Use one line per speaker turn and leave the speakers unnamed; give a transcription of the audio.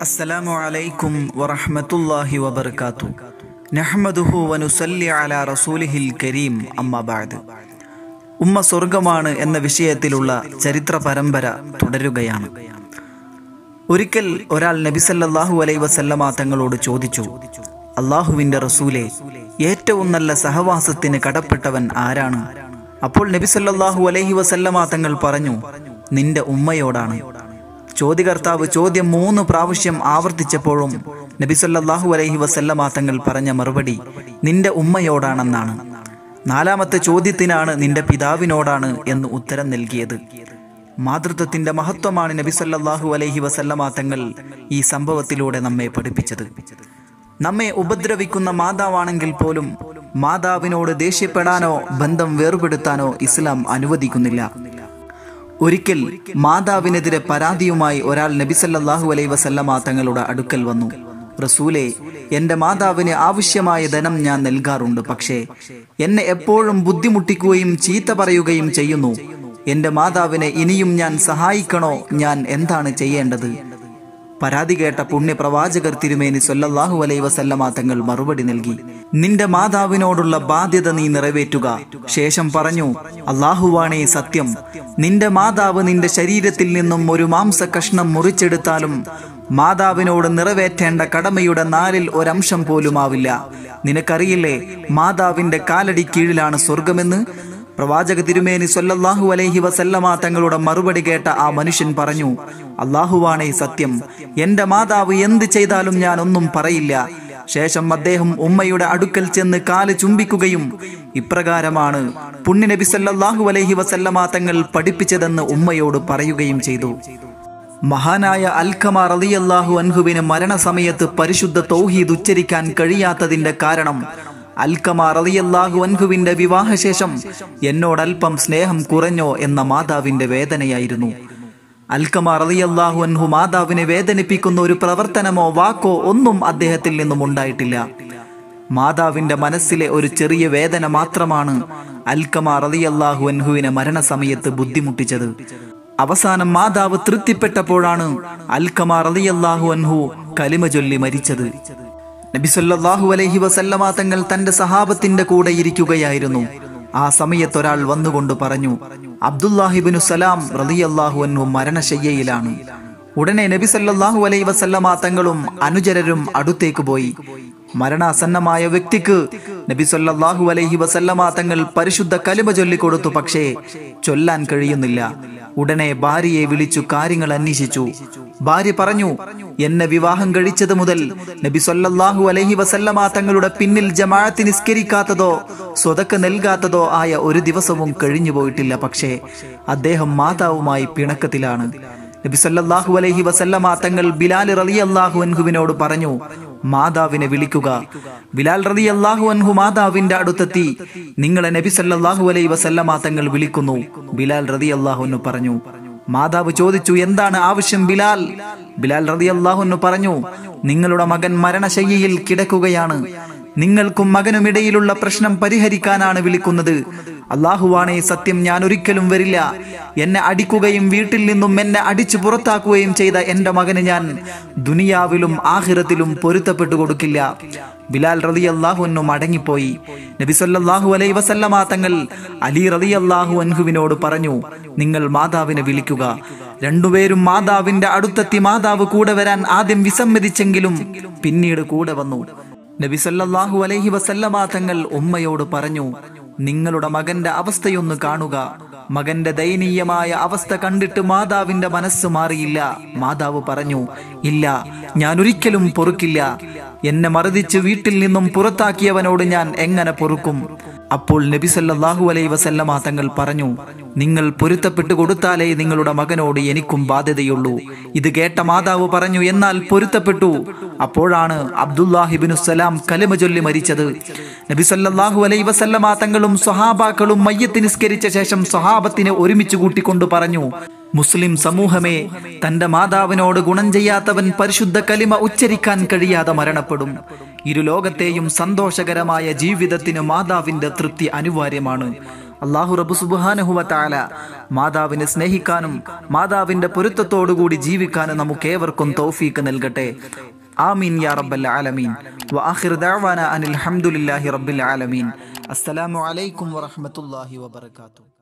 السلام عليكم ورحمة الله وبركاته نحمده ونسلي على رسوله الكريم أما بعد ഉമ്മ സ്വർഗമാണ് എന്ന വിഷയത്തിലുള്ള ചരിത്ര പരമ്പര തുടരുകയാണ് ഒരിക്കൽ ഒരാൾ നബിസല്ലാഹു അലൈ വസല്ലമ തങ്ങളോട് ചോദിച്ചു അള്ളാഹുവിന്റെ റസൂലെ ഏറ്റവും നല്ല സഹവാസത്തിന് കടപ്പെട്ടവൻ ആരാണ് അപ്പോൾ നബിസല്ലാഹു അലൈഹി വസല്ലമ തങ്ങൾ പറഞ്ഞു നിന്റെ ഉമ്മയോടാണ് ചോദ്യകർത്താവ് ചോദ്യം മൂന്ന് പ്രാവശ്യം ആവർത്തിച്ചപ്പോഴും നബിസല്ലാഹു അലൈഹി വസല്ലമ തങ്ങൾ പറഞ്ഞ മറുപടി നിന്റെ ഉമ്മയോടാണെന്നാണ് നാലാമത്തെ ചോദ്യത്തിനാണ് നിന്റെ പിതാവിനോടാണ് എന്ന് ഉത്തരം നൽകിയത് മാതൃത്വത്തിന്റെ മഹത്വമാണ് നബിസല്ലാഹു അലൈഹി വസല്ലമ തങ്ങൾ ഈ സംഭവത്തിലൂടെ നമ്മെ പഠിപ്പിച്ചത് നമ്മെ ഉപദ്രവിക്കുന്ന മാതാവാണെങ്കിൽ പോലും മാതാവിനോട് ദേഷ്യപ്പെടാനോ ബന്ധം വേർപെടുത്താനോ ഇസ്ലാം അനുവദിക്കുന്നില്ല ഒരിക്കൽ മാതാവിനെതിരെ പരാതിയുമായി ഒരാൾ നബിസല്ലാഹു അലൈ വസല്ലമ തങ്ങളുടെ അടുക്കൽ വന്നു റസൂലെ എന്റെ മാതാവിന് ആവശ്യമായ ധനം ഞാൻ നൽകാറുണ്ട് പക്ഷേ എന്നെ എപ്പോഴും ബുദ്ധിമുട്ടിക്കുകയും ചീത്ത പറയുകയും ചെയ്യുന്നു എന്റെ മാതാവിനെ ഇനിയും ഞാൻ സഹായിക്കണോ ഞാൻ എന്താണ് ചെയ്യേണ്ടത് പരാതി കേട്ട പുണ്യ പ്രവാചകർ തിരുമേനി സൊല്ലാഹു അലൈ വസല്ലമ തങ്ങൾ മറുപടി നൽകി നിന്റെ മാതാവിനോടുള്ള ബാധ്യത നീ നിറവേറ്റുക ശേഷം പറഞ്ഞു അള്ളാഹുവാണേ സത്യം നിന്റെ മാതാവ് നിന്റെ ശരീരത്തിൽ നിന്നും ഒരു മാംസ കഷ്ണം മുറിച്ചെടുത്താലും മാതാവിനോട് നിറവേറ്റേണ്ട കടമയുടെ നാലിൽ ഒരംശം പോലുമാവില്ല നിനക്കറിയില്ലേ മാതാവിന്റെ കാലടി കീഴിലാണ് സ്വർഗമെന്ന് പ്രവാചക തിരുമേനി സൊല്ലാഹു അലൈഹി വസല്ലമ തങ്ങളുടെ മറുപടി കേട്ട ആ മനുഷ്യൻ പറഞ്ഞു അള്ളാഹുവാണേ സത്യം എന്റെ മാതാവ് എന്ത് ചെയ്താലും ഞാൻ ഒന്നും പറയില്ല ശേഷം അദ്ദേഹം ഉമ്മയുടെ അടുക്കൽ ചെന്ന് കാല് ചുംബിക്കുകയും ഇപ്രകാരമാണ് പുണ്യ നബി സല്ലല്ലാഹു അലൈഹി വസല്ലമ തങ്ങൾ പഠിപ്പിച്ചതെന്ന് ഉമ്മയോട് പറയുകയും ചെയ്തു മഹാനായ അൽഖമ റളിയല്ലാഹു അൻഹുവിന് മരണസമയത്ത് പരിശുദ്ധ തൗഹീദ് ഉച്ചരിക്കാൻ കഴിയാത്തതിന്റെ കാരണം അൽക്കമ റളിയല്ലാഹു അൻഹുവിന്റെ വിവാഹശേഷം എന്നോടൽപ്പം സ്നേഹം കുറഞ്ഞോ എന്ന മാതാവിന്റെ വേദനയായിരുന്നു അൽക്കമ റളിയല്ലാഹു അൻഹു മാതാവിനെ വേദനിപ്പിക്കുന്ന ഒരു പ്രവർത്തനമോ വാക്കോ ഒന്നും അദ്ദേഹത്തിൽ നിന്നും ഉണ്ടായിട്ടില്ല മാതാവിന്റെ മനസ്സിലെ ഒരു ചെറിയ വേദന മാത്രമാണ് അൽക്കമ റളിയല്ലാഹു അൻഹുവിനെ മരണസമയത്ത് ബുദ്ധിമുട്ടിച്ചത് അവസാനം മാതാവ് തൃപ്തിപ്പെട്ടപ്പോഴാണ് അൽക്കമ റളിയല്ലാഹു അൻഹു കലിമ ചൊല്ലി മരിച്ചത് നബി സല്ലല്ലാഹു അലൈഹി വസല്ലമ തങ്ങൾ തന്റെ സഹാബത്തിന്റെ കൂടെ ഇരിക്കുകയായിരുന്നു ആ സമയത്ത് ഒരാൾ വന്നുകൊണ്ട് പറഞ്ഞു അബ്ദുല്ലാഹിബിനു സലാം റളിയല്ലാഹു അൻഹു മരണശയ്യയിലാണ് ഉടനെ നബി സല്ലല്ലാഹു അലൈഹി വസല്ലമ തങ്ങളും അനുചരരും അടുത്തേക്ക് പോയി മരണാസന്നമായ വ്യക്തിക്ക് നബി സല്ലല്ലാഹു അലൈഹി വസല്ലമ തങ്ങൾ പരിശുദ്ധ കലിമ ചൊല്ലിക്കൊടുത്തു പക്ഷേ ചൊല്ലാൻ കഴിയുന്നില്ല ഉടനെ ഭാര്യയെ വിളിച്ചു കാര്യങ്ങൾ അന്വേഷിച്ചു ഭാര്യ പറഞ്ഞു എന്നെ വിവാഹം കഴിച്ചത് മുതൽ നബി സല്ലല്ലാഹു അലൈഹി വസല്ലമ തങ്ങളുടെ പിന്നിൽ ജമാഅത്ത് നിസ്കരിക്കാത്തതോ സ്വതക്ക് നൽകാത്തതോ ആയ ഒരു ദിവസവും കഴിഞ്ഞു പോയിട്ടില്ല പക്ഷേ അദ്ദേഹം മാതാവുമായി പിണക്കത്തിലാണ് നബി സല്ലല്ലാഹു അലൈഹി വസല്ലമ തങ്ങൾ ബിലാൽ റളിയല്ലാഹു അൻഹുവിനോട് പറഞ്ഞു മാതാവിനെ വിളിക്കുക ബിലാൽ റതി അള്ളാഹു അൻഹു മാതാവിന്റെ അടുത്തെത്തി നിങ്ങളെ നബി സല്ലല്ലാഹു അലൈഹി വസല്ലമ തങ്ങൾ വിളിക്കുന്നു ബിലാൽ റതി അള്ളാഹുന്നു പറഞ്ഞു മാതാവ് ചോദിച്ചു എന്താണ് ആവശ്യം ബിലാൽ ബിലാൽ റതി അള്ളാഹുന്നു പറഞ്ഞു നിങ്ങളുടെ മകൻ മരണശയ്യയിൽ കിടക്കുകയാണ് നിങ്ങൾക്കും മകനുമിടയിലുള്ള പ്രശ്നം പരിഹരിക്കാനാണ് വിളിക്കുന്നത് അള്ളാഹുവാണേ സത്യം ഞാൻ ഒരിക്കലും വരില്ല എന്നെ അടിക്കുകയും വീട്ടിൽ നിന്നും എന്നെ അടിച്ചു പുറത്താക്കുകയും ചെയ്ത എന്റെ മകന് ഞാൻ ദുനിയാവിലും ആഹിറത്തിലും പൊരുത്തപ്പെട്ടു കൊടുക്കില്ല ബിലാൽ റതി അള്ളാഹുന്നു മടങ്ങിപ്പോയി നബിസല്ലാഹു അലൈ വസല്ലമ തങ്ങൾ അലി റതി അള്ളാഹു അൻഹുവിനോട് പറഞ്ഞു നിങ്ങൾ മാതാവിനെ വിളിക്കുക രണ്ടുപേരും മാതാവിന്റെ അടുത്തെത്തി മാതാവ് കൂടെ വരാൻ ആദ്യം വിസമ്മതിച്ചെങ്കിലും പിന്നീട് കൂടെ വന്നു നബി സല്ലല്ലാഹു അലൈഹി വസല്ലമ തങ്ങൾ ഉമ്മയോട് പറഞ്ഞു നിങ്ങളുടെ മകന്റെ അവസ്ഥയൊന്ന് കാണുക മകന്റെ ദയനീയമായ അവസ്ഥ കണ്ടിട്ട് മാതാവിന്റെ മനസ്സ് മാറിയില്ല മാതാവ് പറഞ്ഞു ഇല്ല ഞാൻ ഒരിക്കലും പൊറുക്കില്ല എന്നെ മറുതിച്ച് വീട്ടിൽ നിന്നും പുറത്താക്കിയവനോട് ഞാൻ എങ്ങനെ പൊറുക്കും അപ്പോൾ നബി സല്ലല്ലാഹു അലൈഹി വസല്ലമ തങ്ങൾ പറഞ്ഞു നിങ്ങൾ പൊരുത്തപ്പെട്ടു കൊടുത്താലേ നിങ്ങളുടെ മകനോട് എനിക്കും ബാധ്യതയുള്ളൂ ഇത് കേട്ട മാതാവ് പറഞ്ഞു എന്നാൽ പൊരുത്തപ്പെട്ടു അപ്പോഴാണ് അബ്ദുല്ലാഹിബിനു സലാം കലിമ ചൊല്ലി മരിച്ചത് നബി സല്ലല്ലാഹു അലൈഹി വസല്ലമ തങ്ങളും സ്വഹാബാക്കളും മയ്യത്ത് നിസ്കരിച്ച ശേഷം സ്വഹാബത്തിനെ ഒരുമിച്ച് കൂട്ടിക്കൊണ്ട് പറഞ്ഞു മുസ്ലിം സമൂഹമേ തന്റെ മാതാവിനോട് ഗുണം ചെയ്യാത്തവൻ പരിശുദ്ധ കലിമ ഉച്ചരിക്കാൻ കഴിയാതെ മരണപ്പെടും ഇരു ലോകത്തെയും സന്തോഷകരമായ ജീവിതത്തിന് മാതാവിന്റെ തൃപ്തി അനിവാര്യമാണ് അള്ളാഹു റബ്ബു സുബ്ഹാനഹു വതആല മാതാവിനെ സ്നേഹിക്കാനും മാതാവിന്റെ പൊരുത്തത്തോടുകൂടി ജീവിക്കാനും നമുക്ക് ഏവർക്കും തൗഫീക്ക് നൽകട്ടെ ആമീൻ യാ റബ്ബൽ ആലമീൻ വആഖിർ ദഅവാന അനിൽ ഹംദുലില്ലാഹി റബ്ബിൽ ആലമീൻ അസ്സലാമു അലൈക്കും വറഹ്മത്തുള്ളാഹി വബറകാതുഹു